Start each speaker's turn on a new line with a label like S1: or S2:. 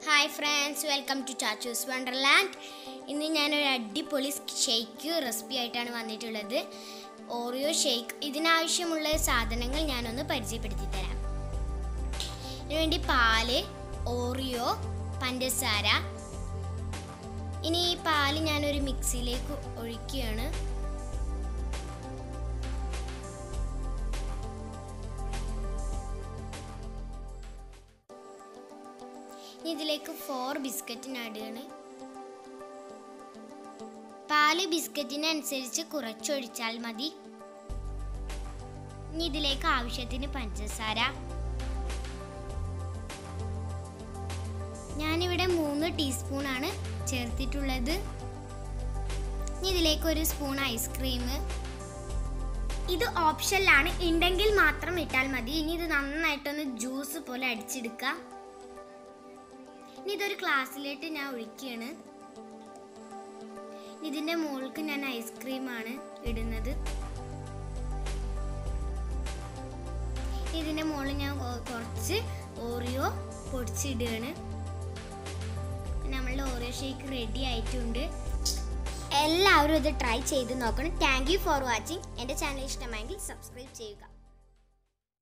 S1: hi friends welcome to Chachoos wonderland ഇന്ന് ഞാനൊരു അടിപൊളി ഷെയ്ക്ക് റെസിപ്പി ആയിട്ടാണ് വന്നിട്ടുള്ളത് ഓറിയോ ഷെയ്ക്ക് ഇതിനാവശ്യമുള്ള സാധനങ്ങൾ ഞാനൊന്ന് പരിചയപ്പെടുത്തി തരാം ഇതിനുവേണ്ടി പാല് ഓറിയോ പഞ്ചസാര ഇനി ഈ പാല് ഞാനൊരു മിക്സിയിലേക്ക് ഒഴിക്കുകയാണ് ഇനി ഇതിലേക്ക് ഫോർ ബിസ്ക്കറ്റിന് ഇടുകയാണ് പാല് ബിസ്ക്കറ്റിനനുസരിച്ച് കുറച്ചൊഴിച്ചാൽ മതി ഇനി ഇതിലേക്ക് ആവശ്യത്തിന് പഞ്ചസാര ഞാനിവിടെ മൂന്ന് ടീസ്പൂൺ ആണ് ചേർത്തിട്ടുള്ളത് ഇനി ഇതിലേക്ക് ഒരു സ്പൂൺ ഐസ്ക്രീം ഇത് ഓപ്ഷനിലാണ് ഉണ്ടെങ്കിൽ മാത്രം ഇട്ടാൽ മതി ഇനി ഇത് നന്നായിട്ടൊന്ന് ജ്യൂസ് പോലെ അടിച്ചെടുക്കുക ഇനി ഇതൊരു ഗ്ലാസ്സിലേക്ക് ഞാൻ ഒഴിക്കുകയാണ് ഇതിന്റെ മുകൾക്ക് ഞാൻ ഐസ്ക്രീമാണ് ഇടുന്നത് ഇതിന്റെ മുകളിൽ ഞാൻ കൊ- കുറച്ച് ഓറിയോ പൊടിച്ചിടുകയാണ് നമ്മളുടെ ഓറിയോ ഷേക്ക് റെഡി ആയിട്ടുണ്ട് എല്ലാവരും ഇത് ട്രൈ ചെയ്ത് നോക്കണം താങ്ക് യു ഫോർ വാച്ചിങ് എൻ്റെ ചാനൽ ഇഷ്ടമായെങ്കിൽ സബ്സ്ക്രൈബ് ചെയ്യുക